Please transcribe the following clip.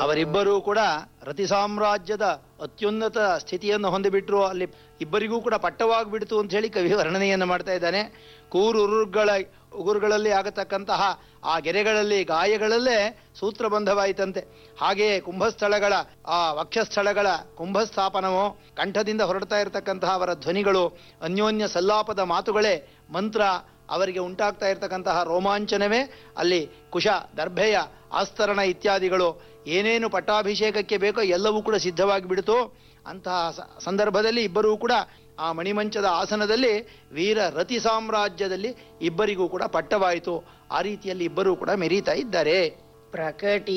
ಅವರಿಬ್ಬರೂ ಕೂಡ ರತಿ ಸಾಮ್ರಾಜ್ಯದ ಅತ್ಯುನ್ನತ ಸ್ಥಿತಿಯನ್ನು ಹೊಂದಿಬಿಟ್ರು ಅಲ್ಲಿ ಇಬ್ಬರಿಗೂ ಕೂಡ ಪಟ್ಟವಾಗ್ಬಿಡ್ತು ಅಂತ ಹೇಳಿ ಕವಿ ವರ್ಣನೆಯನ್ನು ಮಾಡ್ತಾ ಇದ್ದಾನೆ ಕೂರುರುಗಳ ಉಗುರುಗಳಲ್ಲಿ ಆಗತಕ್ಕಂತಹ ಆ ಗೆರೆಗಳಲ್ಲಿ ಗಾಯಗಳಲ್ಲೇ ಸೂತ್ರಬಂಧವಾಯಿತಂತೆ ಹಾಗೆಯೇ ಕುಂಭಸ್ಥಳಗಳ ಆ ವಕ್ಷಸ್ಥಳಗಳ ಕುಂಭಸ್ಥಾಪನವೋ ಕಂಠದಿಂದ ಹೊರಡ್ತಾ ಇರತಕ್ಕಂತಹ ಅವರ ಧ್ವನಿಗಳು ಅನ್ಯೋನ್ಯ ಸಲ್ಲಾಪದ ಮಾತುಗಳೇ ಮಂತ್ರ ಅವರಿಗೆ ಉಂಟಾಗ್ತಾ ಇರತಕ್ಕಂತಹ ರೋಮಾಂಚನವೇ ಅಲ್ಲಿ ಕುಶ ದರ್ಭೆಯ ಆಸ್ತರಣ ಇತ್ಯಾದಿಗಳು ಏನೇನು ಪಟ್ಟಾಭಿಷೇಕಕ್ಕೆ ಬೇಕೋ ಎಲ್ಲವೂ ಕೂಡ ಸಿದ್ಧವಾಗಿ ಬಿಡ್ತು ಅಂತಹ ಸ- ಸಂದರ್ಭದಲ್ಲಿ ಇಬ್ಬರೂ ಕೂಡ ಆ ಮಣಿಮಂಚದ ಆಸನದಲ್ಲಿ ವೀರ ರತಿ ಸಾಮ್ರಾಜ್ಯದಲ್ಲಿ ಇಬ್ಬರಿಗೂ ಕೂಡ ಪಟ್ಟವಾಯಿತು ಆ ರೀತಿಯಲ್ಲಿ ಇಬ್ಬರೂ ಕೂಡ ಮೆರೀತಾ ಇದ್ದಾರೆ ಪ್ರಕಟಿ